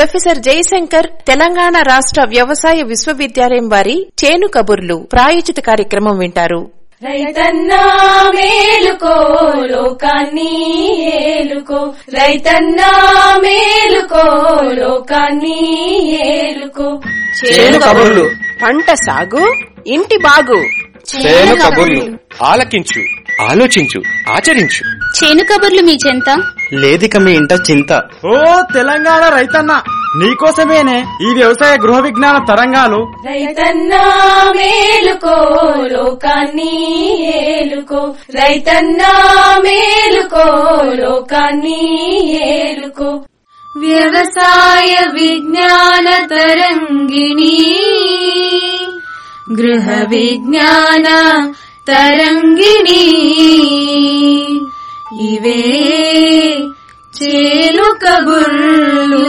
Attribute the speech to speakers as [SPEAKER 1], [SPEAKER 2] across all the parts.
[SPEAKER 1] professor Jayashankar Telangana రాష్ట్ర వ్యవసాయ విశ్వవిద్యాలయం వారి చేను కబుర్లు ప్రాయోజిత కార్యక్రమం వింటారు
[SPEAKER 2] రైతన్నా మేలుకో లోకాన్ని ఏలుకో రైతన్నా మేలుకో లోకాన్ని ఏలుకో
[SPEAKER 3] చేను కబుర్లు పంట సాగు ఇంటి బాగు
[SPEAKER 4] చేను కబుర్లు ఆలకించు ఆలోచించు ఆచరించు
[SPEAKER 5] చేను కబుర్లు మీ చెంత
[SPEAKER 6] లేదిక మీ ఇంట చింత
[SPEAKER 7] ఓ తెలంగాణ రైతన్న నీకోసమేనే ఈ వ్యవసాయ గృహ విజ్ఞాన తరంగాలు
[SPEAKER 2] రైతన్నా మేలుకో లోకాన్ని ఏలుకో రైతన్నా మేలుకో లోకాన్ని ఏలుకో వ్యవసాయ విజ్ఞాన తరంగిణి గృహ విజ్ఞాన తరంగిణి ఇవే చేలు కబుర్లు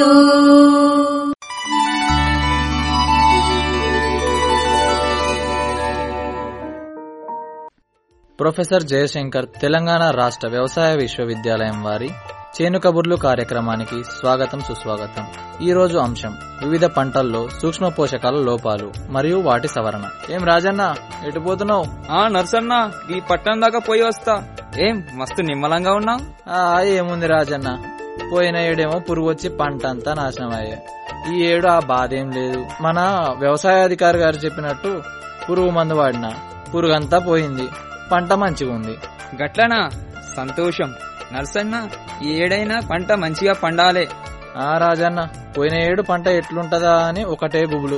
[SPEAKER 8] ప్రొఫెసర్ జయశంకర్ తెలంగాణ రాష్ట్ర వ్యవసాయ విశ్వవిద్యాలయం వారి చేను కబుర్లు కార్యక్రమానికి స్వాగతం సుస్వాగతం ఈ రోజు అంశం వివిధ పంటల్లో సూక్ష్మ పోషకాల లోపాలు మరియు వాటి సవరణ ఏం రాజన్న ఎటు పోతున్నావు
[SPEAKER 9] ఆ నర్సన్న ఈ పట్టణం దాకా పోయి వస్తా ఏం మస్తు నిమ్మలంగా ఉన్నావు
[SPEAKER 8] ఆ ఏముంది రాజన్న పోయిన ఏడేమో పురుగు వచ్చి పంట అంతా నాశనం అయ్యే ఈ ఏడు ఆ బాధ ఏం లేదు మన వ్యవసాయ అధికారి గారు చెప్పినట్టు పురుగు మందు వాడిన పురుగంతా పోయింది పంట మంచిగా ఉంది
[SPEAKER 9] గట్లనా సంతోషం నర్సన్న ఈ ఏడైనా పంట మంచిగా పండాలే
[SPEAKER 8] ఆ రాజన్న పోయిన ఏడు పంట ఎట్లుంటదా అని ఒకటే గుబులు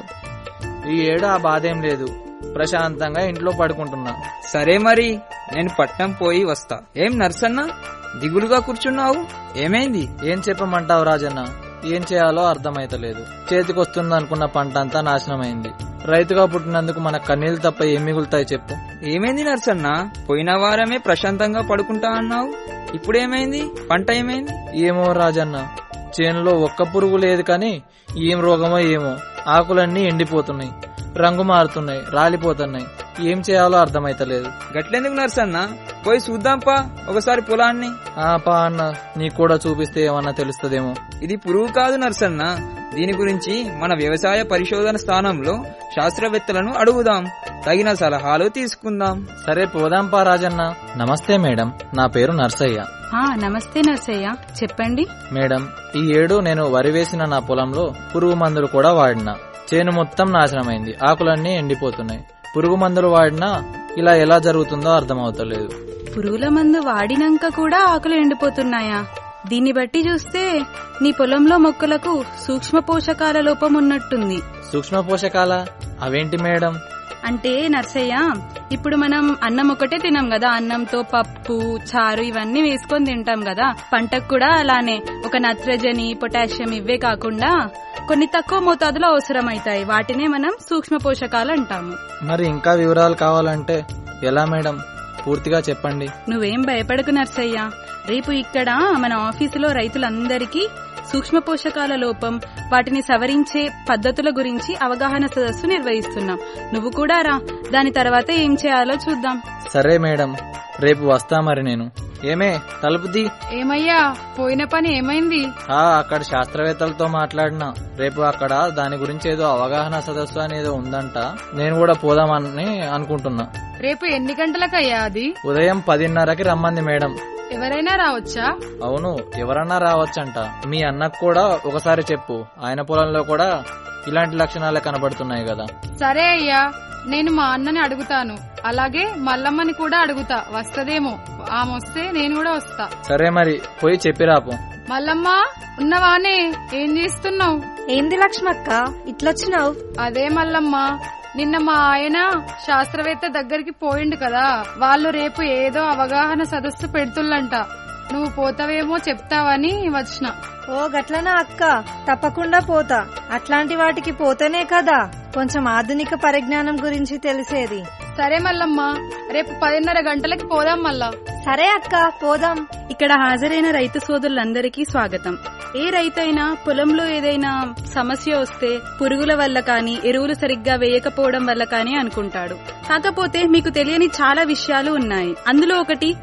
[SPEAKER 8] ఈ ఏడు ఆ బాధ ఏం లేదు ప్రశాంతంగా ఇంట్లో పడుకుంటున్నా
[SPEAKER 9] సరే మరి నేను పట్నం పోయి వస్తా ఏం నర్సన్న దిగులుగా కూర్చున్నావు ఏమైంది
[SPEAKER 8] ఏం చెప్పమంటావు రాజన్న ఏం చేయాలో అర్థమైతలేదు చేతికొస్తుంది అనుకున్న పంట అంతా నాశనమైంది రైతుగా పుట్టినందుకు మన కన్నీళ్లు తప్ప ఏం మిగులుతాయి చెప్పు
[SPEAKER 9] ఏమైంది నర్సన్న పోయిన వారమే ప్రశాంతంగా పడుకుంటా అన్నావు ఇప్పుడేమైంది పంట ఏమైంది
[SPEAKER 8] ఏమో రాజన్న చేనులో ఒక్క పురుగు లేదు కానీ ఏం రోగమో ఏమో ఆకులన్నీ ఎండిపోతున్నాయి రంగు మారుతున్నాయి రాలిపోతున్నాయి ఏం చేయాలో అర్థమైతలేదు
[SPEAKER 9] గట్లెందుకు నర్సన్న పోయి చూద్దాంపా ఒకసారి పొలాన్ని
[SPEAKER 8] ఆ పా అన్న నీకు కూడా చూపిస్తే ఏమన్నా తెలుస్తుందేమో
[SPEAKER 9] ఇది పురుగు కాదు నర్సన్న దీని గురించి మన వ్యవసాయ పరిశోధన స్థానంలో శాస్త్రవేత్తలను అడుగుదాం తగిన సలహాలు తీసుకుందాం
[SPEAKER 8] సరే పోదాంపా రాజన్న నమస్తే మేడం నా పేరు నర్సయ్య
[SPEAKER 10] ఆ నమస్తే నర్సయ్య చెప్పండి
[SPEAKER 8] మేడం ఈ ఏడు నేను వరి వేసిన నా పొలంలో పురుగు మందులు కూడా వాడిన చేను మొత్తం నాశనమైంది ఆకులన్నీ ఎండిపోతున్నాయి పురుగు మందులు వాడినా ఇలా ఎలా జరుగుతుందో అర్థమవుతలేదు
[SPEAKER 10] పురుగుల మందు వాడినాక కూడా ఆకులు ఎండిపోతున్నాయా దీన్ని బట్టి చూస్తే నీ పొలంలో మొక్కలకు సూక్ష్మ పోషకాల లోపం ఉన్నట్టుంది
[SPEAKER 8] సూక్ష్మ పోషకాల అవేంటి మేడం
[SPEAKER 10] అంటే నర్సయ్య ఇప్పుడు మనం అన్నం ఒకటే తినాం కదా అన్నంతో పప్పు చారు ఇవన్నీ వేసుకొని తింటాం కదా పంటకు కూడా అలానే ఒక నత్రజని పొటాషియం ఇవే కాకుండా కొన్ని తక్కువ మోతాదులో అవసరమైతాయి వాటినే మనం సూక్ష్మ పోషకాలు అంటాము
[SPEAKER 8] మరి ఇంకా వివరాలు కావాలంటే ఎలా మేడం పూర్తిగా చెప్పండి
[SPEAKER 10] నువ్వేం భయపడకు నర్సయ్య రేపు ఇక్కడ మన ఆఫీసులో రైతులందరికీ సూక్ష్మ పోషకాల లోపం వాటిని సవరించే పద్ధతుల గురించి అవగాహన సదస్సు నిర్వహిస్తున్నాం నువ్వు కూడా రా దాని తర్వాత ఏం చేయాలో చూద్దాం
[SPEAKER 8] సరే మేడం రేపు వస్తా మరి నేను ఏమే తలుపుది
[SPEAKER 11] ఏమయ్యా పోయిన పని ఏమైంది
[SPEAKER 8] ఆ అక్కడ శాస్త్రవేత్తలతో మాట్లాడినా రేపు అక్కడ దాని గురించి ఏదో అవగాహన సదస్సు అనేది ఉందంట నేను కూడా పోదామని అనుకుంటున్నా
[SPEAKER 11] రేపు ఎన్ని గంటలకయ్యా అది
[SPEAKER 8] ఉదయం పదిన్నరకి రమ్మంది మేడం
[SPEAKER 11] ఎవరైనా రావచ్చా
[SPEAKER 8] అవును ఎవరన్నా రావచ్చంట మీ అన్నకు కూడా ఒకసారి చెప్పు ఆయన పొలంలో కూడా ఇలాంటి లక్షణాలే కనబడుతున్నాయి కదా
[SPEAKER 11] సరే అయ్యా నేను మా అన్నని అడుగుతాను అలాగే మల్లమ్మని కూడా అడుగుతా వస్తదేమో ఆమె వస్తే నేను కూడా వస్తా
[SPEAKER 8] సరే మరి పోయి చెప్పిరాపు
[SPEAKER 11] మల్లమ్మ ఉన్నవానే ఏం చేస్తున్నావు
[SPEAKER 12] ఏంది లక్ష్మక్క ఇట్లొచ్చినావు
[SPEAKER 11] అదే మల్లమ్మ నిన్న మా ఆయన శాస్త్రవేత్త దగ్గరికి పోయిండు కదా వాళ్ళు రేపు ఏదో అవగాహన సదస్సు పెడుతుల్లంట నువ్వు పోతావేమో చెప్తావని వచ్చిన
[SPEAKER 12] ఓ గట్లనా అక్క తప్పకుండా పోతా అట్లాంటి వాటికి పోతేనే కదా కొంచెం ఆధునిక పరిజ్ఞానం గురించి తెలిసేది
[SPEAKER 11] సరే మల్లమ్మ రేపు పదిన్నర గంటలకి పోదాం మళ్ళా
[SPEAKER 12] సరే అక్క పోదాం
[SPEAKER 10] ఇక్కడ హాజరైన రైతు సోదరులందరికీ స్వాగతం ఏ రైతైనా పొలంలో ఏదైనా సమస్య వస్తే పురుగుల వల్ల కానీ ఎరువులు సరిగ్గా వేయకపోవడం వల్ల కానీ అనుకుంటాడు కాకపోతే మీకు తెలియని చాలా విషయాలు ఉన్నాయి అందులో ఒకటి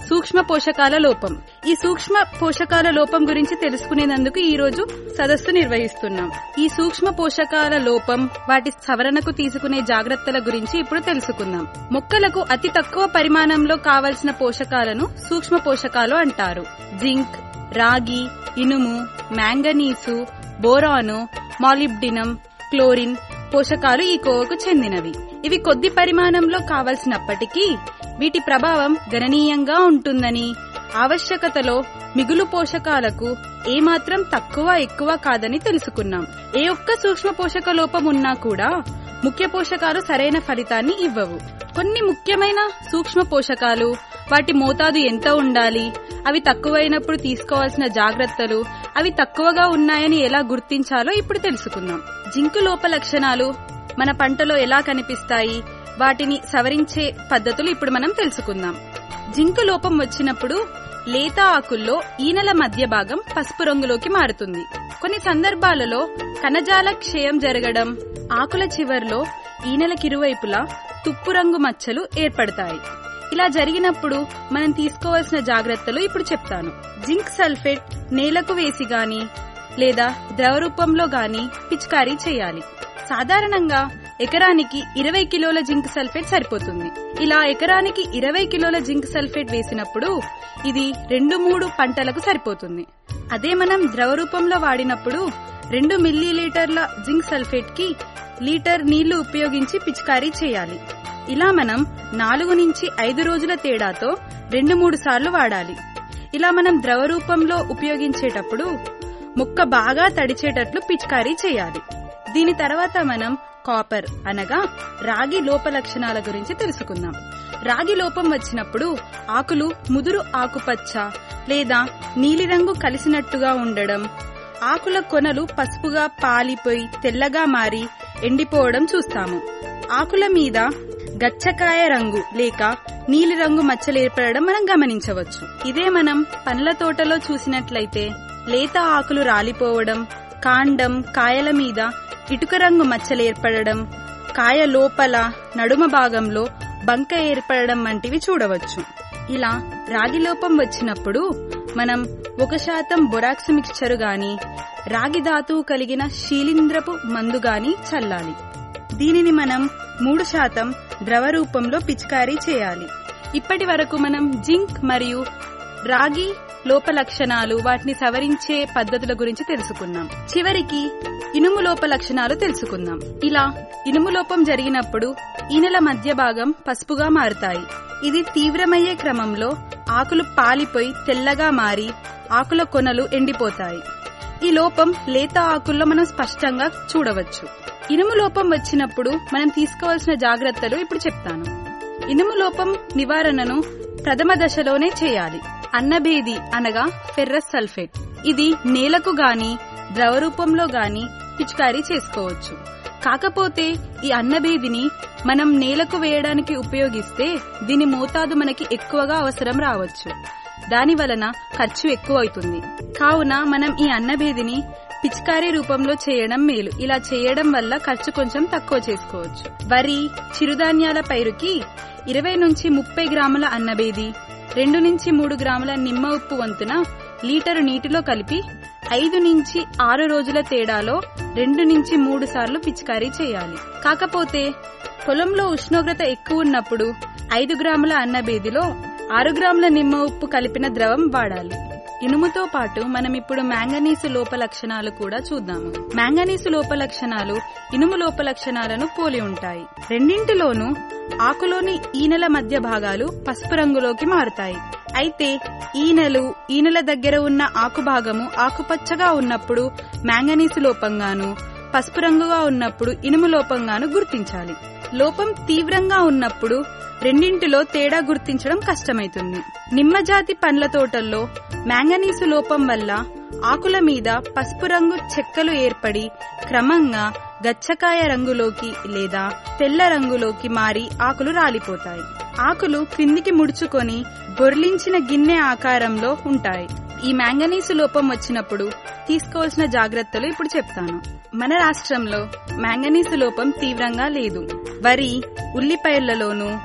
[SPEAKER 10] సూక్ష్మ పోషకాల లోపం ఈ సూక్ష్మ పోషకాల లోపం గురించి తెలుసుకునేందుకు ఈ రోజు సదస్సు నిర్వహిస్తున్నాం ఈ సూక్ష్మ పోషకాల లోపం వాటి సవరణకు తీసుకునే జాగ్రత్తల గురించి ఇప్పుడు తెలుసుకుందాం మొక్కలకు అతి తక్కువ పరిమాణంలో కావలసిన పోషకాలను సూక్ష్మ పోషకాలు అంటారు జింక్ రాగి ఇనుము మ్యాంగనీసు బోరాను మాలిబ్డినం క్లోరిన్ పోషకాలు ఈ కోవకు చెందినవి ఇవి కొద్ది పరిమాణంలో కావలసినప్పటికీ వీటి ప్రభావం గణనీయంగా ఉంటుందని ఆవశ్యకతలో మిగులు పోషకాలకు ఏమాత్రం తక్కువ ఎక్కువ కాదని తెలుసుకున్నాం ఏ ఒక్క సూక్ష్మ పోషక లోపం ఉన్నా కూడా ముఖ్య పోషకాలు సరైన ఫలితాన్ని ఇవ్వవు కొన్ని ముఖ్యమైన సూక్ష్మ పోషకాలు వాటి మోతాదు ఎంత ఉండాలి అవి తక్కువైనప్పుడు తీసుకోవాల్సిన జాగ్రత్తలు అవి తక్కువగా ఉన్నాయని ఎలా గుర్తించాలో ఇప్పుడు తెలుసుకుందాం జింకు లోప లక్షణాలు మన పంటలో ఎలా కనిపిస్తాయి వాటిని సవరించే పద్ధతులు ఇప్పుడు మనం తెలుసుకుందాం జింకు లోపం వచ్చినప్పుడు లేత ఆకుల్లో ఈనెల మధ్య భాగం పసుపు రంగులోకి మారుతుంది కొన్ని సందర్భాలలో కణజాల క్షయం జరగడం ఆకుల చివర్లో ఈనెలకిరువైపులా తుప్పు రంగు మచ్చలు ఏర్పడతాయి ఇలా జరిగినప్పుడు మనం తీసుకోవాల్సిన జాగ్రత్తలు ఇప్పుడు చెప్తాను జింక్ సల్ఫేట్ నేలకు వేసి గాని లేదా ద్రవ రూపంలో గాని పిచికారీ చేయాలి సాధారణంగా ఎకరానికి ఇరవై కిలోల జింక్ సల్ఫేట్ సరిపోతుంది ఇలా ఎకరానికి ఇరవై కిలోల జింక్ సల్ఫేట్ వేసినప్పుడు ఇది రెండు మూడు పంటలకు సరిపోతుంది అదే మనం ద్రవ రూపంలో వాడినప్పుడు రెండు మిల్లీ లీటర్ల జింక్ సల్ఫేట్ కి లీటర్ నీళ్లు ఉపయోగించి పిచికారీ చేయాలి ఇలా మనం నాలుగు నుంచి ఐదు రోజుల తేడాతో రెండు మూడు సార్లు వాడాలి ఇలా మనం ద్రవ రూపంలో ఉపయోగించేటప్పుడు ముక్క బాగా తడిచేటట్లు పిచికారీ చేయాలి దీని తర్వాత మనం కాపర్ అనగా రాగి లోప లక్షణాల గురించి తెలుసుకుందాం రాగి లోపం వచ్చినప్పుడు ఆకులు ముదురు ఆకుపచ్చ లేదా నీలిరంగు కలిసినట్టుగా ఉండడం ఆకుల కొనలు పసుపుగా పాలిపోయి తెల్లగా మారి ఎండిపోవడం చూస్తాము ఆకుల మీద గచ్చకాయ రంగు లేక నీలిరంగు మచ్చలు ఏర్పడడం మనం గమనించవచ్చు ఇదే మనం పండ్ల తోటలో చూసినట్లయితే లేత ఆకులు రాలిపోవడం కాండం కాయల మీద ఇటుక రంగు మచ్చలు ఏర్పడడం కాయ లోపల నడుమ భాగంలో బంక ఏర్పడడం వంటివి చూడవచ్చు ఇలా రాగి లోపం వచ్చినప్పుడు మనం ఒక శాతం బొరాక్స్ మిక్స్చర్ గాని రాగి ధాతువు కలిగిన శీలింద్రపు మందు గాని చల్లాలి దీనిని మనం మూడు శాతం ద్రవ రూపంలో పిచికారీ చేయాలి ఇప్పటి వరకు మనం జింక్ మరియు రాగి లోప లక్షణాలు వాటిని సవరించే పద్ధతుల గురించి తెలుసుకున్నాం చివరికి ఇనుము లోప లక్షణాలు తెలుసుకుందాం ఇలా ఇనుము లోపం జరిగినప్పుడు ఈనెల మధ్య భాగం పసుపుగా మారుతాయి ఇది తీవ్రమయ్యే క్రమంలో ఆకులు పాలిపోయి తెల్లగా మారి ఆకుల కొనలు ఎండిపోతాయి ఈ లోపం లేత ఆకుల్లో మనం స్పష్టంగా చూడవచ్చు ఇనుము లోపం వచ్చినప్పుడు మనం తీసుకోవాల్సిన జాగ్రత్తలు ఇప్పుడు చెప్తాను ఇనుము లోపం నివారణను ప్రథమ దశలోనే చేయాలి అన్నభేది అనగా ఫెర్రస్ సల్ఫేట్ ఇది నేలకు గాని ద్రవ రూపంలో గాని పిచికారీ చేసుకోవచ్చు కాకపోతే ఈ అన్నభేదిని మనం నేలకు వేయడానికి ఉపయోగిస్తే దీని మోతాదు మనకి ఎక్కువగా అవసరం రావచ్చు దాని వలన ఖర్చు ఎక్కువ అవుతుంది కావున మనం ఈ అన్నభేదిని పిచికారీ రూపంలో చేయడం మేలు ఇలా చేయడం వల్ల ఖర్చు కొంచెం తక్కువ చేసుకోవచ్చు వరి చిరుధాన్యాల పైరుకి ఇరవై నుంచి ముప్పై గ్రాముల అన్నబేది రెండు నుంచి మూడు గ్రాముల నిమ్మ ఉప్పు వంతున లీటరు నీటిలో కలిపి ఐదు నుంచి ఆరు రోజుల తేడాలో రెండు నుంచి మూడు సార్లు పిచికారీ చేయాలి కాకపోతే పొలంలో ఉష్ణోగ్రత ఎక్కువ ఉన్నప్పుడు ఐదు గ్రాముల అన్నబేదిలో ఆరు గ్రాముల నిమ్మ ఉప్పు కలిపిన ద్రవం వాడాలి ఇనుముతో పాటు మనం ఇప్పుడు మ్యాంగనీసు లోప లక్షణాలు కూడా చూద్దాము మ్యాంగనీసు లోప లక్షణాలు ఇనుము లోప లక్షణాలను పోలి ఉంటాయి రెండింటిలోనూ ఆకులోని ఈనెల మధ్య భాగాలు పసుపు రంగులోకి మారుతాయి అయితే ఈనెలు ఈనెల దగ్గర ఉన్న ఆకు భాగము ఆకుపచ్చగా ఉన్నప్పుడు మ్యాంగనీసు లోపంగాను పసుపు రంగుగా ఉన్నప్పుడు ఇనుము లోపంగాను గుర్తించాలి లోపం తీవ్రంగా ఉన్నప్పుడు రెండింటిలో తేడా గుర్తించడం కష్టమైతుంది నిమ్మజాతి పండ్ల తోటల్లో మ్యాంగనీసు లోపం వల్ల ఆకుల మీద పసుపు రంగు చెక్కలు ఏర్పడి క్రమంగా గచ్చకాయ రంగులోకి లేదా తెల్ల రంగులోకి మారి ఆకులు రాలిపోతాయి ఆకులు క్రిందికి ముడుచుకొని బొర్లించిన గిన్నె ఆకారంలో ఉంటాయి ఈ మ్యాంగనీసు లోపం వచ్చినప్పుడు తీసుకోవాల్సిన జాగ్రత్తలు ఇప్పుడు చెప్తాను మన రాష్ట్రంలో మ్యాంగనీసు లోపం తీవ్రంగా లేదు వరి ఉల్లిపైర్లలోనూ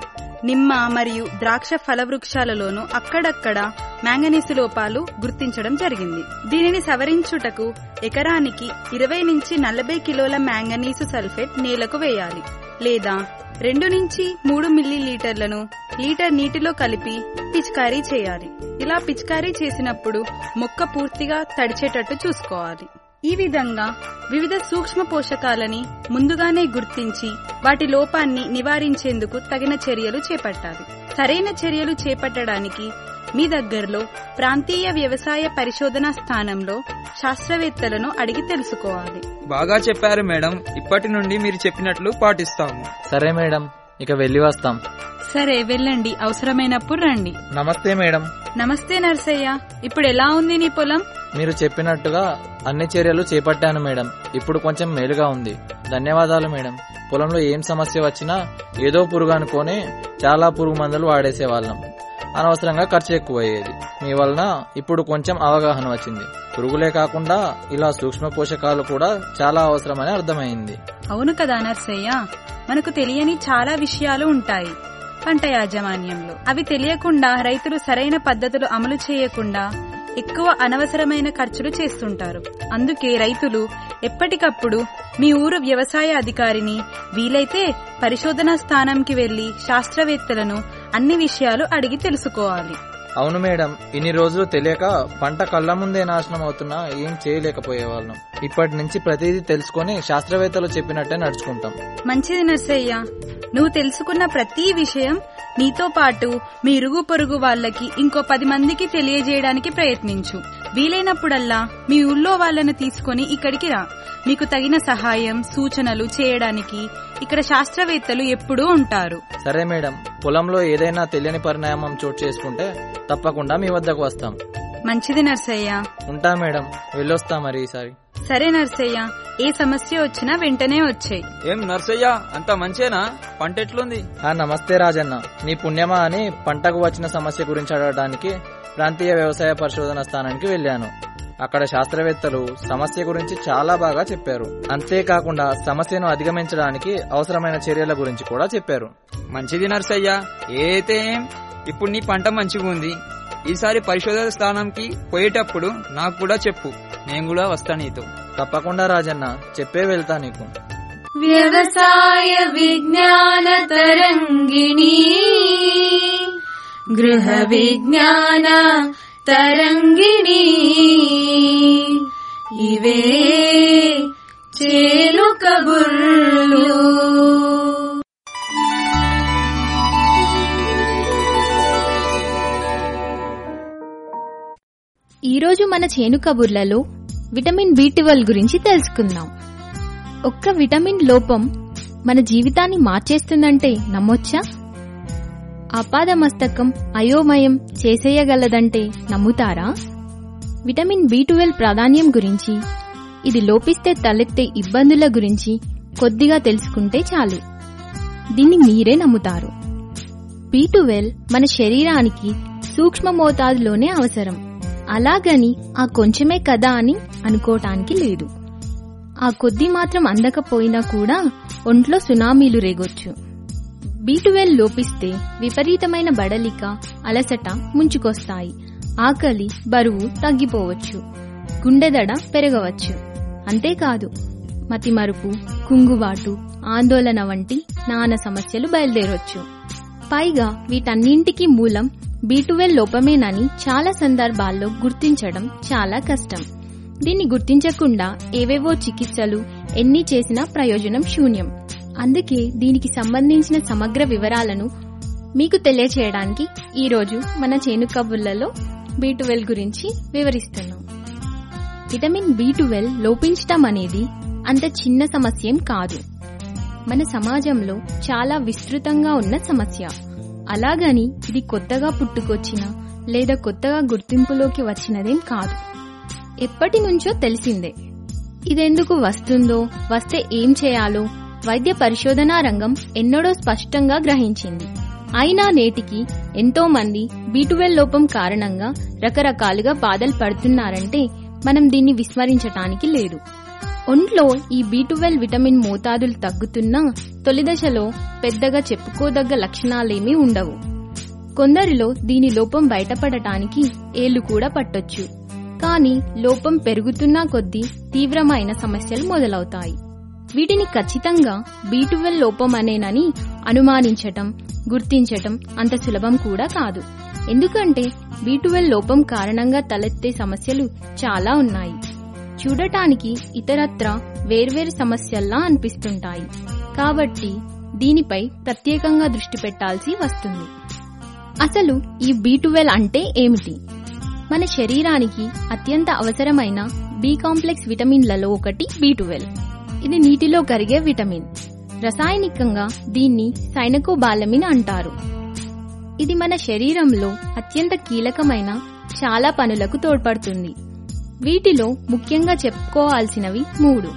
[SPEAKER 10] నిమ్మ మరియు ద్రాక్ష ఫల వృక్షాలలోనూ అక్కడక్కడ మ్యాంగనీసు లోపాలు గుర్తించడం జరిగింది దీనిని సవరించుటకు ఎకరానికి ఇరవై నుంచి నలభై కిలోల మ్యాంగనీసు సల్ఫేట్ నేలకు వేయాలి లేదా రెండు నుంచి మూడు మిల్లీ లీటర్లను లీటర్ నీటిలో కలిపి పిచికారీ చేయాలి ఇలా పిచికారీ చేసినప్పుడు మొక్క పూర్తిగా తడిచేటట్టు చూసుకోవాలి ఈ విధంగా వివిధ సూక్ష్మ పోషకాలని ముందుగానే గుర్తించి వాటి లోపాన్ని నివారించేందుకు తగిన చర్యలు చేపట్టాలి సరైన చర్యలు చేపట్టడానికి మీ దగ్గరలో ప్రాంతీయ వ్యవసాయ పరిశోధనా స్థానంలో శాస్త్రవేత్తలను అడిగి తెలుసుకోవాలి
[SPEAKER 9] బాగా చెప్పారు మేడం ఇప్పటి నుండి మీరు చెప్పినట్లు పాటిస్తాము
[SPEAKER 8] సరే మేడం ఇక వెళ్ళి వస్తాం
[SPEAKER 10] సరే వెళ్ళండి అవసరమైనప్పుడు రండి
[SPEAKER 8] నమస్తే మేడం
[SPEAKER 10] నమస్తే నర్సయ్య ఇప్పుడు ఎలా ఉంది నీ పొలం
[SPEAKER 8] మీరు చెప్పినట్టుగా అన్ని చర్యలు చేపట్టాను మేడం ఇప్పుడు కొంచెం మేలుగా ఉంది ధన్యవాదాలు మేడం పొలంలో ఏం సమస్య వచ్చినా ఏదో పురుగు అనుకొని చాలా పురుగు మందులు వాడేసేవాళ్ళం అనవసరంగా ఖర్చు ఎక్కువ అయ్యేది మీ వలన ఇప్పుడు కొంచెం అవగాహన వచ్చింది పురుగులే కాకుండా ఇలా సూక్ష్మ పోషకాలు కూడా చాలా అవసరమని అర్థమైంది
[SPEAKER 10] అవును కదా నర్సయ్య మనకు తెలియని చాలా విషయాలు ఉంటాయి పంట యాజమాన్యంలో అవి తెలియకుండా రైతులు సరైన పద్ధతులు అమలు చేయకుండా ఎక్కువ అనవసరమైన ఖర్చులు చేస్తుంటారు అందుకే రైతులు ఎప్పటికప్పుడు మీ ఊరు వ్యవసాయ అధికారిని వీలైతే పరిశోధనా స్థానంకి వెళ్లి శాస్త్రవేత్తలను అన్ని విషయాలు అడిగి తెలుసుకోవాలి
[SPEAKER 8] అవును మేడం ఇన్ని రోజులు తెలియక పంట కళ్ళ ముందే నాశనం అవుతున్నా ఏం చేయలేకపోయేవాళ్ళం ఇప్పటి నుంచి ప్రతిదీ తెలుసుకొని శాస్త్రవేత్తలు చెప్పినట్టే నడుచుకుంటాం
[SPEAKER 10] మంచిది నర్సయ్య నువ్వు తెలుసుకున్న ప్రతి విషయం నీతో పాటు మీ ఇరుగు పొరుగు వాళ్ళకి ఇంకో పది మందికి తెలియజేయడానికి ప్రయత్నించు వీలైనప్పుడల్లా మీ ఊళ్ళో వాళ్ళను తీసుకొని ఇక్కడికి రా మీకు తగిన సహాయం సూచనలు చేయడానికి ఇక్కడ శాస్త్రవేత్తలు ఎప్పుడూ ఉంటారు
[SPEAKER 8] సరే మేడం పొలంలో ఏదైనా తెలియని పరిణామం చోటు చేసుకుంటే తప్పకుండా మీ వద్దకు వస్తాం
[SPEAKER 10] మంచిది నర్సయ్య
[SPEAKER 8] ఉంటా మేడం వెళ్ళొస్తా మరి ఈసారి
[SPEAKER 10] సరే నర్సయ్య ఏ సమస్య వచ్చినా వెంటనే వచ్చేయి
[SPEAKER 9] ఏం నర్సయ్య అంత మంచేనా పంట ఎట్లుంది
[SPEAKER 8] ఆ నమస్తే రాజన్న మీ పుణ్యమా అని పంటకు వచ్చిన సమస్య గురించి అడగడానికి ప్రాంతీయ వ్యవసాయ పరిశోధన స్థానానికి వెళ్ళాను అక్కడ శాస్త్రవేత్తలు సమస్య గురించి చాలా బాగా చెప్పారు అంతేకాకుండా సమస్యను అధిగమించడానికి అవసరమైన చర్యల గురించి కూడా చెప్పారు
[SPEAKER 9] మంచిది నర్సయ్య అయితే ఏం ఇప్పుడు నీ పంట మంచిగా ఉంది ఈసారి పరిశోధన స్థానంకి పోయేటప్పుడు నాకు కూడా చెప్పు నేను కూడా వస్తా నీతో
[SPEAKER 8] తప్పకుండా రాజన్న చెప్పే వెళ్తా నీకు
[SPEAKER 2] వ్యవసాయ విజ్ఞాన తరంగిణి గృహ విజ్ఞాన తరంగిణి ఇవే చేలు కబుర్లు
[SPEAKER 5] ఈరోజు మన చేను కబుర్లలో విటమిన్ బి ట్వెల్వ్ గురించి తెలుసుకుందాం ఒక్క విటమిన్ లోపం మన జీవితాన్ని మార్చేస్తుందంటే నమ్మొచ్చా ఆపాదమస్తకం అయోమయం చేసేయగలదంటే నమ్ముతారా విటమిన్ బి ట్వెల్వ్ ప్రాధాన్యం గురించి ఇది లోపిస్తే తలెత్తే ఇబ్బందుల గురించి కొద్దిగా తెలుసుకుంటే చాలు దీన్ని మీరే నమ్ముతారు బి ట్వెల్వ్ మన శరీరానికి సూక్ష్మ మోతాదులోనే అవసరం అలాగని ఆ కొంచెమే కదా అని అనుకోవటానికి లేదు ఆ కొద్ది మాత్రం అందకపోయినా కూడా ఒంట్లో సునామీలు రేగొచ్చు బీటువెల్ లోపిస్తే విపరీతమైన బడలిక అలసట ముంచుకొస్తాయి ఆకలి బరువు తగ్గిపోవచ్చు గుండెదడ పెరగవచ్చు అంతేకాదు మతిమరుపు కుంగుబాటు ఆందోళన వంటి నానా సమస్యలు బయలుదేరొచ్చు పైగా వీటన్నింటికి మూలం బీటువెల్ లోపమేనని చాలా సందర్భాల్లో గుర్తించడం చాలా కష్టం దీన్ని గుర్తించకుండా ఏవేవో చికిత్సలు ఎన్ని చేసినా ప్రయోజనం శూన్యం అందుకే దీనికి సంబంధించిన సమగ్ర వివరాలను మీకు తెలియచేయడానికి ఈరోజు మన చేను కబుర్లలో బీ గురించి వివరిస్తున్నాం విటమిన్ బి లోపించటం అనేది అంత చిన్న సమస్యేం కాదు మన సమాజంలో చాలా విస్తృతంగా ఉన్న సమస్య అలాగని ఇది కొత్తగా పుట్టుకొచ్చిన లేదా కొత్తగా గుర్తింపులోకి వచ్చినదేం కాదు ఎప్పటి నుంచో తెలిసిందే ఇదెందుకు వస్తుందో వస్తే ఏం చేయాలో వైద్య పరిశోధనా రంగం ఎన్నడో స్పష్టంగా గ్రహించింది అయినా నేటికి ఎంతో మంది బీటువెల్ లోపం కారణంగా రకరకాలుగా బాధలు పడుతున్నారంటే మనం దీన్ని విస్మరించటానికి లేదు ఒంట్లో ఈ బి విటమిన్ మోతాదులు తగ్గుతున్నా తొలి దశలో పెద్దగా చెప్పుకోదగ్గ లక్షణాలేమీ ఉండవు కొందరిలో దీని లోపం బయటపడటానికి ఏళ్లు కూడా పట్టొచ్చు కానీ లోపం పెరుగుతున్నా కొద్దీ తీవ్రమైన సమస్యలు మొదలవుతాయి వీటిని ఖచ్చితంగా బి లోపం అనేనని అనుమానించటం గుర్తించటం అంత సులభం కూడా కాదు ఎందుకంటే బి లోపం కారణంగా తలెత్తే సమస్యలు చాలా ఉన్నాయి చూడటానికి ఇతరత్ర వేర్వేరు సమస్యల్లా అనిపిస్తుంటాయి కాబట్టి దీనిపై ప్రత్యేకంగా దృష్టి పెట్టాల్సి వస్తుంది అసలు ఈ బి అంటే ఏమిటి మన శరీరానికి అత్యంత అవసరమైన బి కాంప్లెక్స్ విటమిన్లలో ఒకటి బి ఇది నీటిలో కరిగే విటమిన్ రసాయనికంగా దీన్ని సైనకోబాలమిన్ అంటారు ఇది మన శరీరంలో అత్యంత కీలకమైన చాలా పనులకు తోడ్పడుతుంది వీటిలో ముఖ్యంగా చెప్పుకోవాల్సినవి మూడు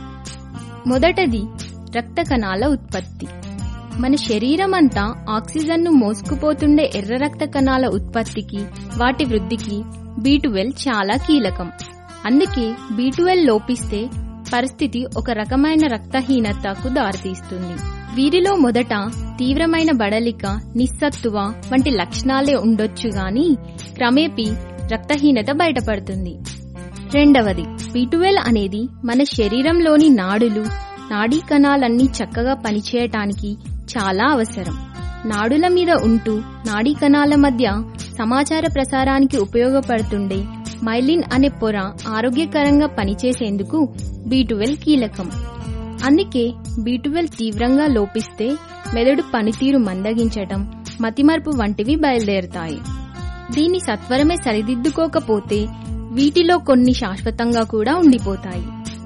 [SPEAKER 5] మొదటది రక్త కణాల ఉత్పత్తి మన శరీరం అంతా ఆక్సిజన్ను మోసుకుపోతుండే ఎర్ర రక్త కణాల ఉత్పత్తికి వాటి వృద్ధికి బి చాలా కీలకం అందుకే బి లోపిస్తే పరిస్థితి ఒక రకమైన రక్తహీనతకు దారితీస్తుంది వీరిలో మొదట తీవ్రమైన బడలిక నిస్సత్తువ వంటి లక్షణాలే ఉండొచ్చు గాని క్రమేపీ రక్తహీనత బయటపడుతుంది రెండవది బీటువెల్ అనేది మన శరీరంలోని నాడులు నాడీ కణాలన్నీ చక్కగా పనిచేయటానికి చాలా అవసరం నాడుల మీద ఉంటూ నాడీ కణాల మధ్య సమాచార ప్రసారానికి ఉపయోగపడుతుండే మైలిన్ అనే పొర ఆరోగ్యకరంగా పనిచేసేందుకు బీటువెల్ కీలకం అందుకే బీటువెల్ తీవ్రంగా లోపిస్తే మెదడు పనితీరు మందగించటం మతిమరుపు వంటివి బయలుదేరుతాయి దీన్ని సత్వరమే సరిదిద్దుకోకపోతే వీటిలో కొన్ని శాశ్వతంగా కూడా ఉండిపోతాయి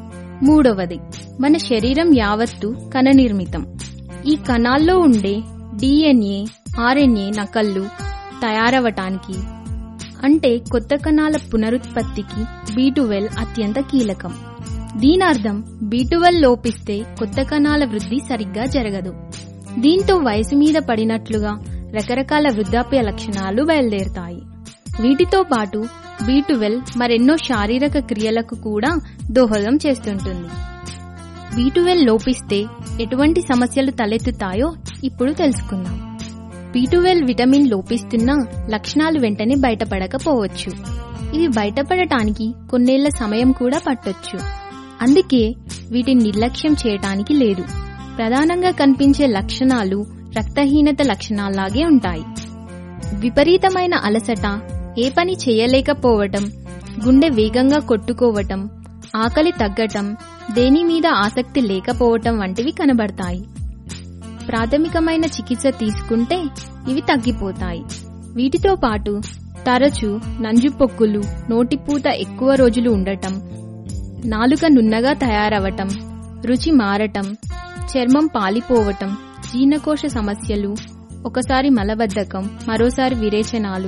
[SPEAKER 5] మూడవది మన శరీరం యావత్తు కణ నిర్మితం ఈ కణాల్లో ఉండే డిఎన్ఏ ఆర్ఎన్ఏ నకళ్ళు తయారవటానికి అంటే కొత్త కణాల పునరుత్పత్తికి బీటువెల్ అత్యంత కీలకం దీనర్థం బీటువెల్ లోపిస్తే కొత్త కణాల వృద్ధి సరిగ్గా జరగదు దీంతో వయసు మీద పడినట్లుగా రకరకాల వృద్ధాప్య లక్షణాలు బయలుదేరుతాయి వీటితో పాటు బీటువెల్ మరెన్నో శారీరక క్రియలకు కూడా దోహదం చేస్తుంటుంది బీటువెల్ లోపిస్తే ఎటువంటి సమస్యలు తలెత్తుతాయో ఇప్పుడు తెలుసుకుందాం బీటువెల్ విటమిన్ లోపిస్తున్నా లక్షణాలు వెంటనే బయటపడకపోవచ్చు ఇవి బయటపడటానికి కొన్నేళ్ల సమయం కూడా పట్టొచ్చు అందుకే వీటిని నిర్లక్ష్యం చేయటానికి లేదు ప్రధానంగా కనిపించే లక్షణాలు రక్తహీనత లక్షణాల్లాగే ఉంటాయి విపరీతమైన అలసట ఏ పని చేయలేకపోవటం గుండె వేగంగా కొట్టుకోవటం ఆకలి తగ్గటం దేని మీద ఆసక్తి లేకపోవటం వంటివి కనబడతాయి ప్రాథమికమైన చికిత్స తీసుకుంటే ఇవి తగ్గిపోతాయి వీటితో పాటు తరచు నంజుపొక్కులు నోటిపూత ఎక్కువ రోజులు ఉండటం నాలుక నున్నగా తయారవటం రుచి మారటం చర్మం పాలిపోవటం జీర్ణకోశ సమస్యలు ఒకసారి మలబద్ధకం మరోసారి విరేచనాలు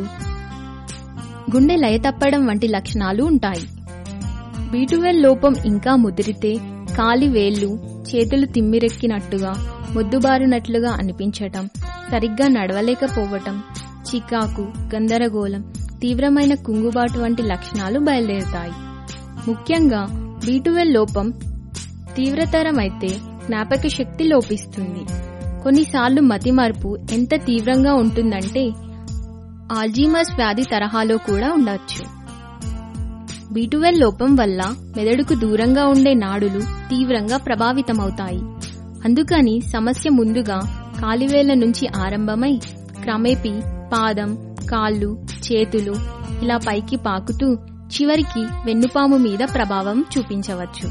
[SPEAKER 5] గుండె లయతప్పడం వంటి లక్షణాలు ఉంటాయి బీటువెల్ లోపం ఇంకా ముదిరితే కాలి వేళ్లు చేతులు తిమ్మిరెక్కినట్టుగా మొద్దుబారునట్లుగా అనిపించటం సరిగ్గా నడవలేకపోవటం చికాకు గందరగోళం తీవ్రమైన కుంగుబాటు వంటి లక్షణాలు బయలుదేరుతాయి ముఖ్యంగా బీటువెల్ లోపం తీవ్రతరమైతే జ్ఞాపక శక్తి లోపిస్తుంది కొన్నిసార్లు మతిమరుపు ఎంత తీవ్రంగా ఉంటుందంటే ఆల్జీమర్స్ వ్యాధి తరహాలో కూడా ఉండొచ్చు బీటువెల్ లోపం వల్ల మెదడుకు దూరంగా ఉండే నాడులు తీవ్రంగా ప్రభావితమవుతాయి అందుకని సమస్య ముందుగా కాలివేళ్ల నుంచి ఆరంభమై క్రమేపీ పాదం కాళ్ళు చేతులు ఇలా పైకి పాకుతూ చివరికి వెన్నుపాము మీద ప్రభావం చూపించవచ్చు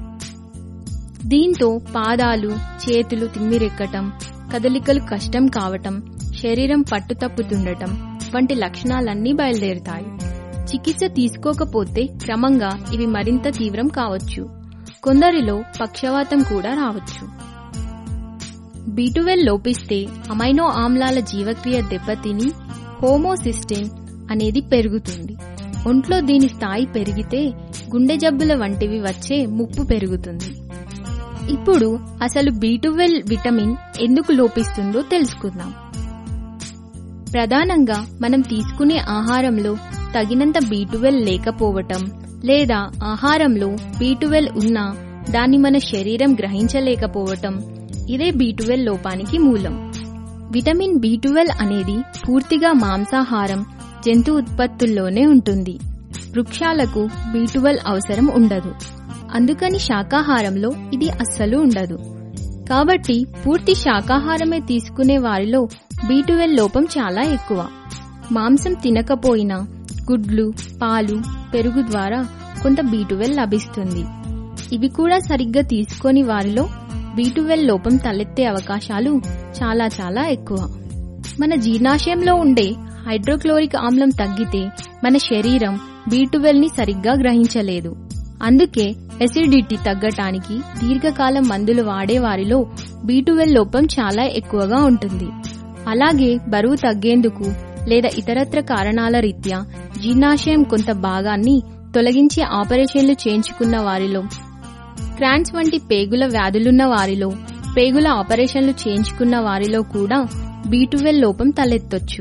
[SPEAKER 5] దీంతో పాదాలు చేతులు తిమ్మిరెక్కటం కదలికలు కష్టం కావటం శరీరం పట్టుతప్పుతుండటం వంటి లక్షణాలన్నీ బయలుదేరుతాయి చికిత్స తీసుకోకపోతే క్రమంగా ఇవి మరింత తీవ్రం కావచ్చు కొందరిలో పక్షవాతం కూడా రావచ్చు బీటువెల్ లోపిస్తే అమైనో ఆమ్లాల జీవక్రియ దెబ్బతిని హోమోసిస్టిన్ అనేది పెరుగుతుంది ఒంట్లో దీని స్థాయి పెరిగితే గుండె జబ్బుల వంటివి వచ్చే ముప్పు పెరుగుతుంది ఇప్పుడు అసలు బీటువెల్ విటమిన్ ఎందుకు లోపిస్తుందో తెలుసుకుందాం ప్రధానంగా మనం తీసుకునే ఆహారంలో తగినంత బీటువెల్ లేకపోవటం లేదా ఆహారంలో బీటువెల్ ఉన్నా దాన్ని మన శరీరం గ్రహించలేకపోవటం ఇదే బి లోపానికి మూలం విటమిన్ బి అనేది పూర్తిగా మాంసాహారం జంతు ఉత్పత్తుల్లోనే ఉంటుంది వృక్షాలకు బి అవసరం ఉండదు అందుకని శాకాహారంలో ఇది అస్సలు ఉండదు కాబట్టి పూర్తి శాకాహారమే తీసుకునే వారిలో బి లోపం చాలా ఎక్కువ మాంసం తినకపోయినా గుడ్లు పాలు పెరుగు ద్వారా కొంత బి లభిస్తుంది ఇవి కూడా సరిగ్గా తీసుకొని వారిలో బి లోపం తలెత్తే అవకాశాలు చాలా చాలా ఎక్కువ మన జీర్ణాశయంలో ఉండే హైడ్రోక్లోరిక్ ఆమ్లం తగ్గితే మన శరీరం బి ని సరిగ్గా గ్రహించలేదు అందుకే ఎసిడిటీ తగ్గటానికి దీర్ఘకాలం మందులు వాడే వారిలో బి లోపం చాలా ఎక్కువగా ఉంటుంది అలాగే బరువు తగ్గేందుకు లేదా ఇతరత్ర కారణాల రీత్యా జీర్ణాశయం కొంత భాగాన్ని తొలగించి ఆపరేషన్లు చేయించుకున్న వారిలో క్రాన్స్ వంటి పేగుల వ్యాధులున్న వారిలో పేగుల ఆపరేషన్లు చేయించుకున్న వారిలో కూడా బి లోపం తలెత్తొచ్చు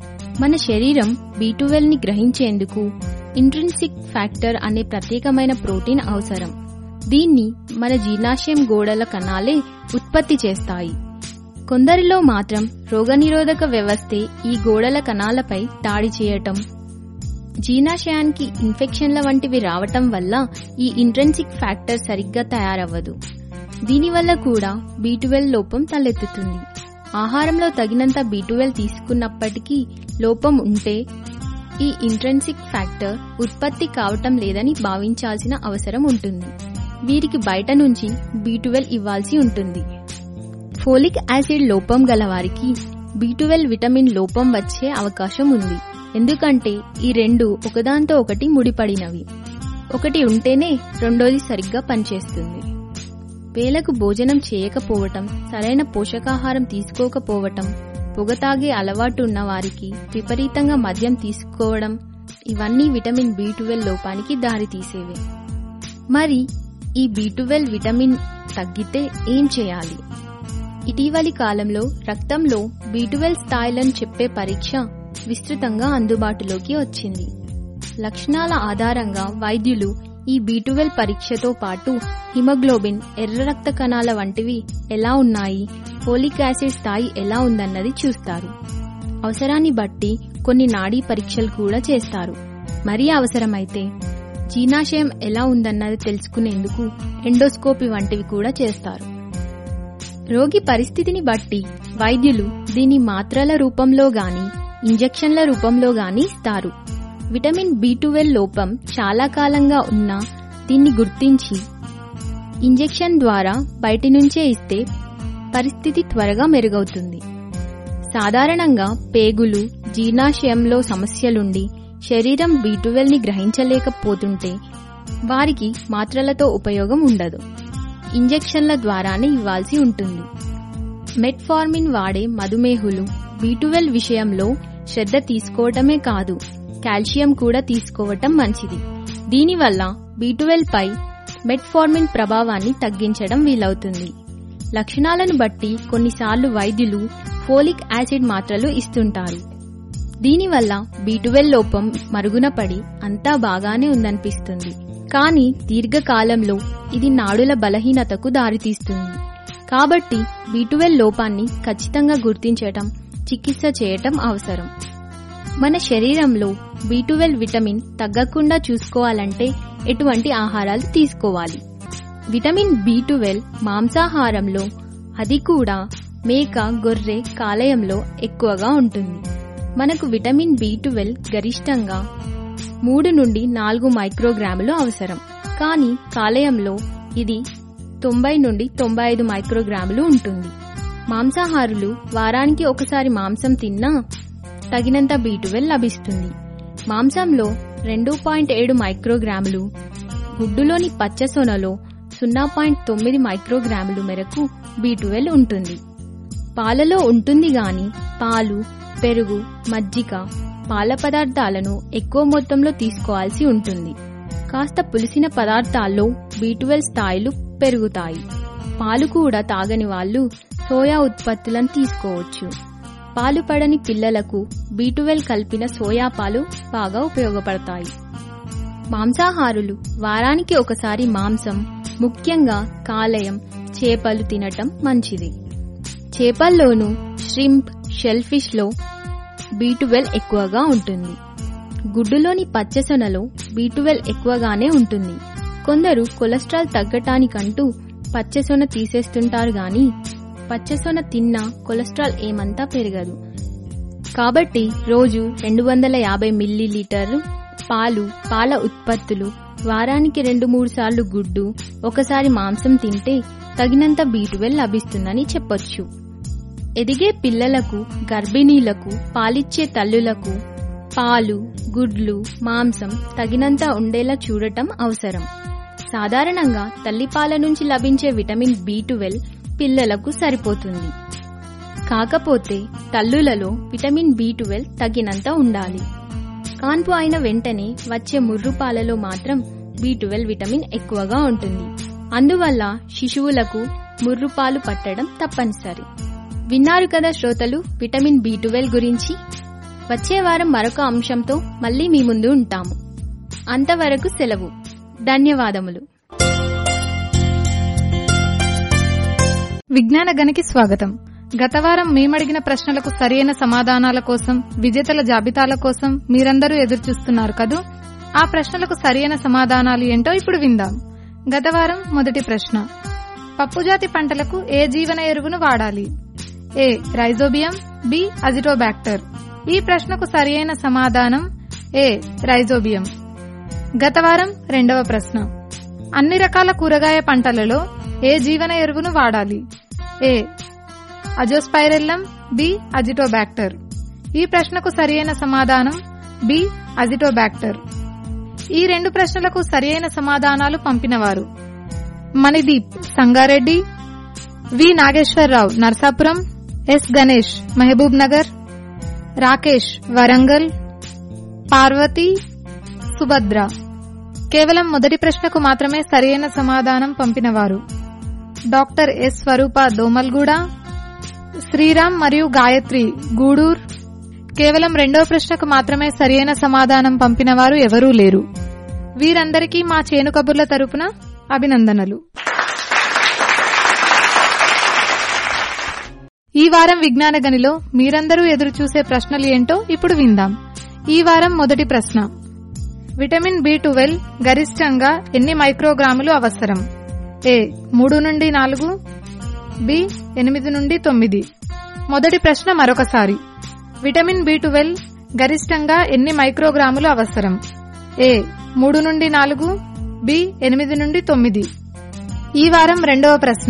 [SPEAKER 5] మన శరీరం బి ని గ్రహించేందుకు ఇంట్రిన్సిక్ ఫ్యాక్టర్ అనే ప్రత్యేకమైన ప్రోటీన్ అవసరం దీన్ని మన జీర్ణాశయం గోడల కణాలే ఉత్పత్తి చేస్తాయి కొందరిలో మాత్రం రోగనిరోధక వ్యవస్థే ఈ గోడల కణాలపై దాడి చేయటం జీర్ణాశయానికి ఇన్ఫెక్షన్ల వంటివి రావటం వల్ల ఈ ఇంట్రెన్సిక్ ఫ్యాక్టర్ సరిగ్గా తయారవ్వదు దీనివల్ల కూడా బి లోపం తలెత్తుతుంది ఆహారంలో తగినంత బి తీసుకున్నప్పటికీ లోపం ఉంటే ఈ ఇంట్రెన్సిక్ ఫ్యాక్టర్ ఉత్పత్తి కావటం లేదని భావించాల్సిన అవసరం ఉంటుంది వీరికి బయట నుంచి బి ఇవ్వాల్సి ఉంటుంది ఫోలిక్ యాసిడ్ లోపం గల వారికి బి విటమిన్ లోపం వచ్చే అవకాశం ఉంది ఎందుకంటే ఈ రెండు ఒకదాంతో ఒకటి ముడిపడినవి ఒకటి ఉంటేనే రెండోది సరిగ్గా పనిచేస్తుంది వేలకు భోజనం చేయకపోవటం సరైన పోషకాహారం తీసుకోకపోవటం పొగ తాగే అలవాటు ఉన్న వారికి విపరీతంగా మద్యం తీసుకోవడం ఇవన్నీ విటమిన్ బి లోపానికి దారితీసేవే మరి ఈ బి విటమిన్ తగ్గితే ఏం చేయాలి ఇటీవలి కాలంలో రక్తంలో బి స్థాయిలను చెప్పే పరీక్ష విస్తృతంగా అందుబాటులోకి వచ్చింది లక్షణాల ఆధారంగా వైద్యులు ఈ బి పరీక్షతో పాటు హిమోగ్లోబిన్ ఎర్ర రక్త కణాల వంటివి ఎలా ఉన్నాయి ఫోలిక్ యాసిడ్ స్థాయి ఎలా ఉందన్నది చూస్తారు అవసరాన్ని బట్టి కొన్ని నాడీ పరీక్షలు కూడా చేస్తారు మరీ అవసరమైతే జీర్ణాశయం ఎలా ఉందన్నది తెలుసుకునేందుకు ఎండోస్కోపీ వంటివి కూడా చేస్తారు రోగి పరిస్థితిని బట్టి వైద్యులు దీని మాత్రల రూపంలో గాని ఇంజెక్షన్ల రూపంలో గాని ఇస్తారు విటమిన్ బి లోపం చాలా కాలంగా ఉన్నా దీన్ని గుర్తించి ఇంజెక్షన్ ద్వారా బయటి నుంచే ఇస్తే పరిస్థితి త్వరగా మెరుగవుతుంది సాధారణంగా పేగులు జీర్ణాశయంలో సమస్యలుండి శరీరం బి ని గ్రహించలేకపోతుంటే వారికి మాత్రలతో ఉపయోగం ఉండదు ఇంజెక్షన్ల ద్వారానే ఇవ్వాల్సి ఉంటుంది మెట్ఫార్మిన్ వాడే మధుమేహులు బి విషయంలో శ్రద్ధ తీసుకోవటమే కాదు కాల్షియం కూడా తీసుకోవటం మంచిది దీనివల్ల బి పై మెట్ఫార్మిన్ ప్రభావాన్ని తగ్గించడం వీలవుతుంది లక్షణాలను బట్టి కొన్నిసార్లు వైద్యులు ఫోలిక్ యాసిడ్ మాత్రలు ఇస్తుంటారు దీనివల్ల బి లోపం మరుగున పడి అంతా బాగానే ఉందనిపిస్తుంది కానీ దీర్ఘకాలంలో ఇది నాడుల బలహీనతకు దారితీస్తుంది కాబట్టి బి లోపాన్ని ఖచ్చితంగా గుర్తించటం చికిత్స చేయటం అవసరం మన శరీరంలో బి విటమిన్ తగ్గకుండా చూసుకోవాలంటే ఎటువంటి ఆహారాలు తీసుకోవాలి విటమిన్ బి మాంసాహారంలో అది కూడా మేక గొర్రె కాలేయంలో ఎక్కువగా ఉంటుంది మనకు విటమిన్ బి గరిష్టంగా మూడు నుండి నాలుగు మైక్రోగ్రాములు అవసరం కానీ కాలేయంలో ఇది తొంభై నుండి తొంభై ఐదు మైక్రోగ్రాములు ఉంటుంది మాంసాహారులు వారానికి ఒకసారి మాంసం తిన్నా తగినంత బి లభిస్తుంది మాంసంలో రెండు పాయింట్ ఏడు మైక్రోగ్రాములు గుడ్డులోని పచ్చ సొనలో సున్నా పాయింట్ తొమ్మిది మైక్రోగ్రాములు మేరకు బి ఉంటుంది పాలలో ఉంటుంది గాని పాలు పెరుగు మజ్జిగ పాల పదార్థాలను ఎక్కువ మొత్తంలో తీసుకోవాల్సి ఉంటుంది కాస్త పులిసిన పదార్థాల్లో బి స్థాయిలు పెరుగుతాయి పాలు కూడా తాగని వాళ్ళు సోయా ఉత్పత్తులను తీసుకోవచ్చు పాలు పడని పిల్లలకు బి కలిపిన సోయా పాలు బాగా ఉపయోగపడతాయి మాంసాహారులు వారానికి ఒకసారి మాంసం ముఖ్యంగా కాలేయం చేపలు తినటం మంచిది చేపల్లోనూ ష్రింప్ షెల్ ఫిష్ లో బీటువెల్ ఎక్కువగా ఉంటుంది గుడ్డులోని పచ్చసొనలో బీటువెల్ ఎక్కువగానే ఉంటుంది కొందరు కొలెస్ట్రాల్ తగ్గటానికంటూ పచ్చసొన తీసేస్తుంటారు గాని పచ్చసొన తిన్నా కొలెస్ట్రాల్ ఏమంతా పెరగదు కాబట్టి రోజు రెండు వందల యాభై మిల్లీలీటర్లు పాలు పాల ఉత్పత్తులు వారానికి రెండు మూడు సార్లు గుడ్డు ఒకసారి మాంసం తింటే తగినంత బీటువెల్ లభిస్తుందని చెప్పొచ్చు ఎదిగే పిల్లలకు గర్భిణీలకు పాలిచ్చే తల్లులకు పాలు గుడ్లు మాంసం తగినంత ఉండేలా చూడటం అవసరం సాధారణంగా తల్లిపాల నుంచి లభించే విటమిన్ బి పిల్లలకు సరిపోతుంది కాకపోతే తల్లులలో విటమిన్ బి తగినంత ఉండాలి కాన్పు అయిన వెంటనే వచ్చే ముర్రు పాలలో మాత్రం బి విటమిన్ ఎక్కువగా ఉంటుంది అందువల్ల శిశువులకు ముర్రు పాలు పట్టడం తప్పనిసరి విన్నారు కదా శ్రోతలు విటమిన్ బి గురించి వచ్చే వారం మరొక అంశంతో మళ్ళీ మీ ముందు ఉంటాము అంతవరకు సెలవు ధన్యవాదములు
[SPEAKER 11] విజ్ఞాన గనికి స్వాగతం గత వారం మేమడిగిన ప్రశ్నలకు సరైన సమాధానాల కోసం విజేతల జాబితాల కోసం మీరందరూ ఎదురుచూస్తున్నారు కదూ ఆ ప్రశ్నలకు సరైన సమాధానాలు ఏంటో ఇప్పుడు విందాం గత వారం మొదటి ప్రశ్న పప్పుజాతి పంటలకు ఏ జీవన ఎరువును వాడాలి ఏ రైజోబియం బి అజిటోబాక్టర్ ఈ ప్రశ్నకు సరియైన సమాధానం ఏ రైజోబియం గత వారం రెండవ ప్రశ్న అన్ని రకాల కూరగాయ పంటలలో ఏ జీవన ఎరువును వాడాలి ఏ అజోస్పైరెల్లం బి అజిటోబాక్టర్ ఈ ప్రశ్నకు సరియైన సమాధానం బి అజిటోబాక్టర్ ఈ రెండు ప్రశ్నలకు సరియైన సమాధానాలు పంపినవారు మణిదీప్ సంగారెడ్డి వి నాగేశ్వరరావు నర్సాపురం ఎస్ గణేష్ మహబూబ్ నగర్ రాకేష్ వరంగల్ పార్వతి సుభద్ర కేవలం మొదటి ప్రశ్నకు మాత్రమే సరైన సమాధానం పంపినవారు డాక్టర్ ఎస్ స్వరూప దోమల్గూడ శ్రీరామ్ మరియు గాయత్రి గూడూర్ కేవలం రెండవ ప్రశ్నకు మాత్రమే సరైన సమాధానం పంపినవారు ఎవరూ లేరు వీరందరికీ మా చేను కబుర్ల తరపున అభినందనలు ఈ వారం విజ్ఞాన గనిలో మీరందరూ ఎదురు చూసే ప్రశ్నలు ఏంటో ఇప్పుడు విందాం ఈ వారం మొదటి ప్రశ్న విటమిన్ బి ట్వెల్వ్ గరిష్టంగా ఎన్ని మైక్రోగ్రాములు అవసరం ఏ మూడు నుండి నాలుగు బి ఎనిమిది నుండి తొమ్మిది మొదటి ప్రశ్న మరొకసారి విటమిన్ బి ట్వెల్వ్ గరిష్టంగా ఎన్ని మైక్రోగ్రాములు అవసరం ఏ మూడు నుండి నాలుగు బి ఎనిమిది నుండి తొమ్మిది ఈ వారం రెండవ ప్రశ్న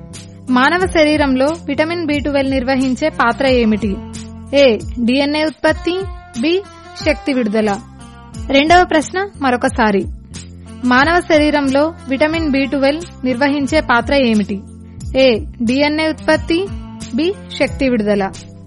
[SPEAKER 11] మానవ శరీరంలో విటమిన్ బి ట్వెల్వ్ నిర్వహించే పాత్ర ఏమిటి ఏ డిఎన్ఏ ఉత్పత్తి బి శక్తి విడుదల రెండవ ప్రశ్న మరొకసారి మానవ శరీరంలో విటమిన్ బి ట్వెల్వ్ నిర్వహించే పాత్ర ఏమిటి ఏ డిఎన్ఏ ఉత్పత్తి బి శక్తి విడుదల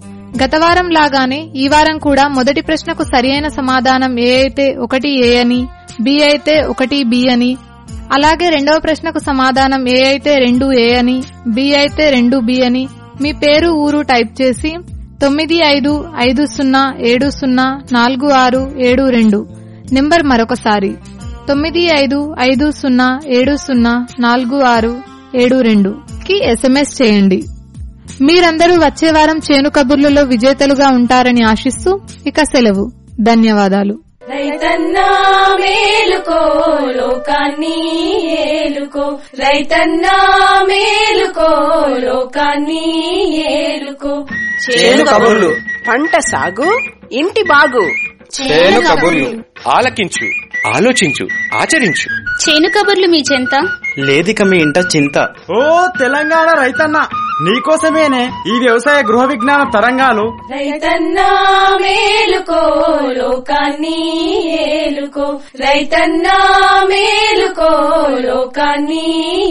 [SPEAKER 11] గత వారం లాగానే ఈ వారం కూడా మొదటి ప్రశ్నకు సరియైన సమాధానం ఏ అయితే ఒకటి ఏ అని బి అయితే ఒకటి బి అని అలాగే రెండవ ప్రశ్నకు సమాధానం ఏ అయితే రెండు ఏ అని బి అయితే రెండు బి అని మీ పేరు ఊరు టైప్ చేసి తొమ్మిది ఐదు ఐదు సున్నా ఏడు సున్నా నాలుగు ఆరు ఏడు రెండు నెంబర్ మరొకసారి తొమ్మిది ఐదు ఐదు సున్నా ఏడు సున్నా నాలుగు ఆరు ఏడు రెండు కి ఎస్ఎంఎస్ చేయండి మీరందరూ వచ్చే వారం చేను కబుర్లలో విజేతలుగా ఉంటారని ఆశిస్తూ ఇక సెలవు ధన్యవాదాలు
[SPEAKER 2] రైతన్నా మేలుకో లోకాన్ని ఏలుకో రైతన్నా మేలుకో లోకాన్ని ఏలుకో
[SPEAKER 4] చేను కబుర్లు
[SPEAKER 3] పంట సాగు ఇంటి బాగు
[SPEAKER 4] చేను కబుర్లు ఆలకించు ఆలోచించు ఆచరించు
[SPEAKER 13] చేను కబుర్లు మీ చెంత
[SPEAKER 6] లేదిక మీ ఇంట చింత
[SPEAKER 7] ఓ తెలంగాణ రైతన్న నీకోసమేనే ఈ వ్యవసాయ గృహ విజ్ఞాన తరంగాలు
[SPEAKER 2] రైతన్నా మేలుకో లోకాన్ని ఏలుకో రైతన్నా మేలుకో లోకాన్ని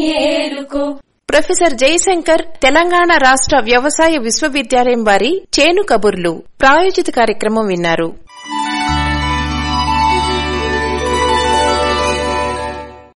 [SPEAKER 2] ఏలుకో
[SPEAKER 1] ప్రొఫెసర్ జయశంకర్ తెలంగాణ రాష్ట్ర వ్యవసాయ విశ్వవిద్యాలయం వారి చేను కబుర్లు ప్రాయోజిత కార్యక్రమం విన్నారు